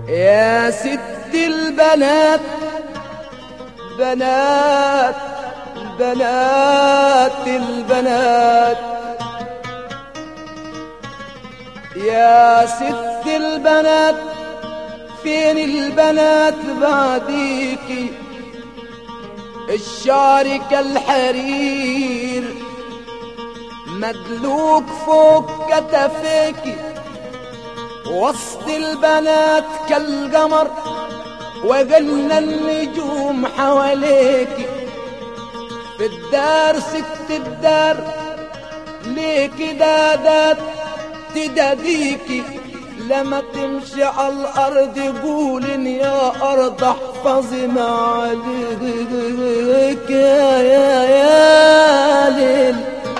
يا ست البنات بنات بنات البنات يا ست البنات فين البنات بعديكي الشعر كالحرير مدلوك فوق كتفيكي وسط البنات كالقمر وغنى النجوم حواليكي في الدار ست الدار ليكي دادات تداديكي لما تمشي على الارض قولن يا ارض احفظي ما عليك يا يا يا ليل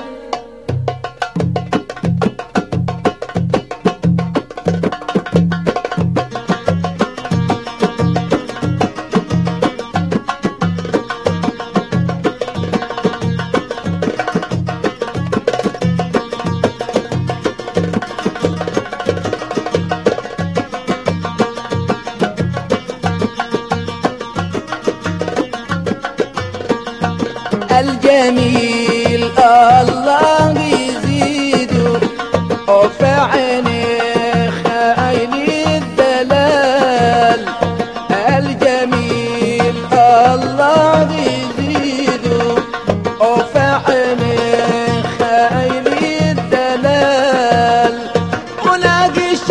الجميل الله يزيده وفي عيني خاين الدلال الجميل الله يزيده وفي عيني خاين الدلال وناقش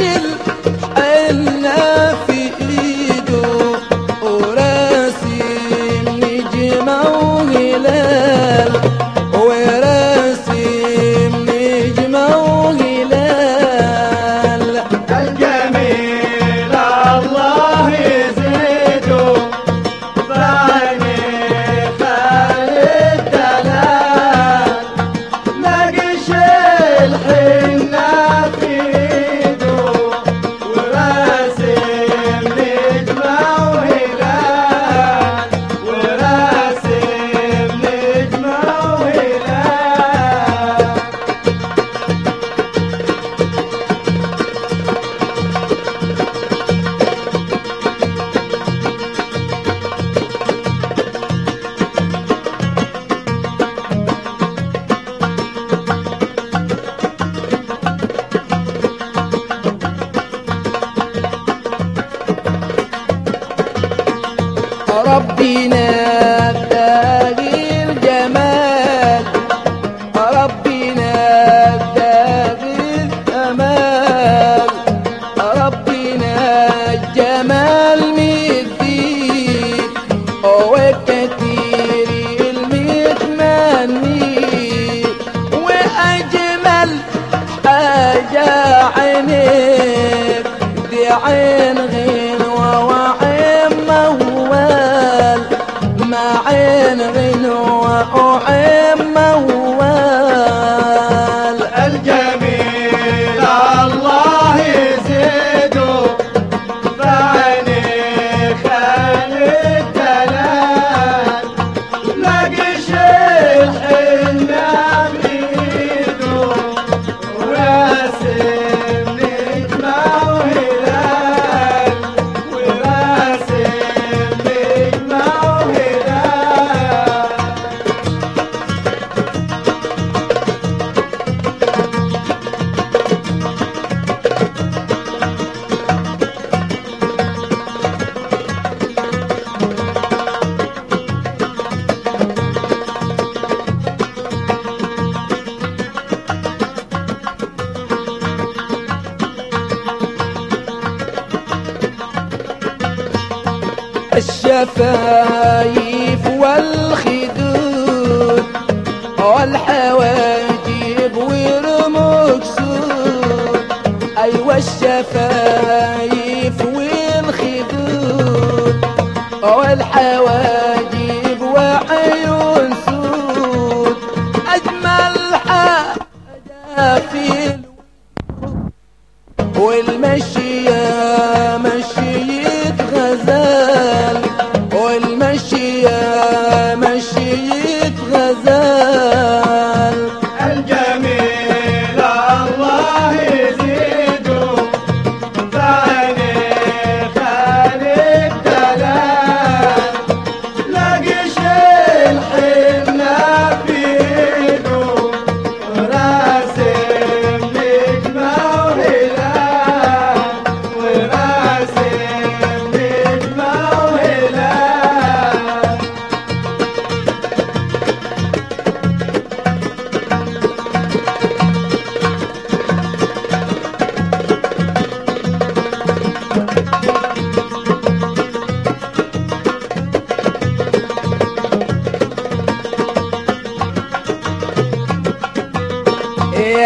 الحنة في ايده وراسم نجمة وهلال وراسم نجمة وهلال الجميل الله يزيده بعيني خالد دلال نقش الحنة في ايده وراسم نجمة وهلال وراسم نجمة وهلال ربنا اداني الجمال ربنا اداني الامال ربنا الجمال مدين وكثير المتمني واجمل حاجه عينيك دي عين غنوه وعين موال ما عين غنوه وعين موال الجميل الله يزيده بعيني خالد دلال نقش الحنة بإيده وراسم نجمة وهلال وراسم نجمة وهلال الشفايف والخدود والحواجب والمكسود أيوة الشفايف والخدود والحواجب وعيون سود أجمل حاجة في الوجود والمشية مشية غزال والمشية مشية غزال الجميل الله يزيده بعيني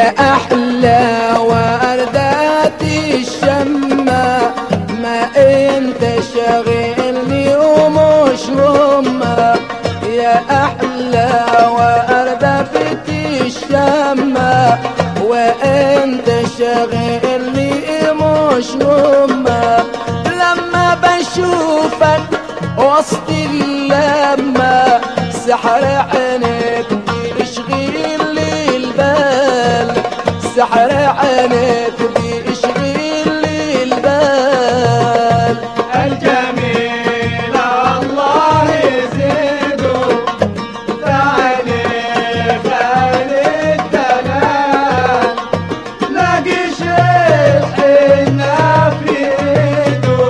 يا أحلى وردات الشمة ما انت شاغلني ومش هما يا أحلى وردة الشمة وانت شاغلني مش هما لما بشوفك وسط اللمة سحر عينك بيشغل لي البال سحر عينك بيشغل لي البال الجميل الله يزيده ثاني خالد دلال لاقي شيء حنا في ايده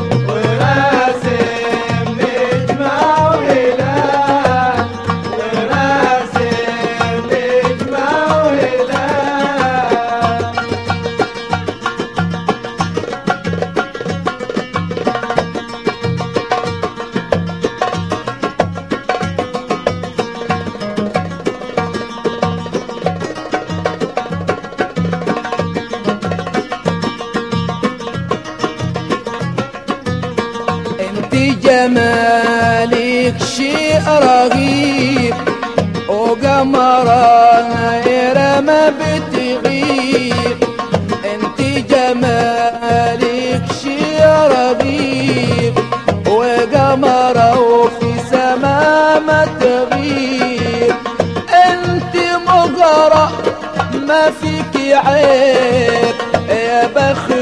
وراسم نجمة وهلال وراسم نجمة وهلال انت جمالك شيء رهيب وقمرنا يرى ما بتغيب انت جمالك شيء رهيب وقمرة وفي سما ما تغيب انت مغرى ما فيك عيب يا بخت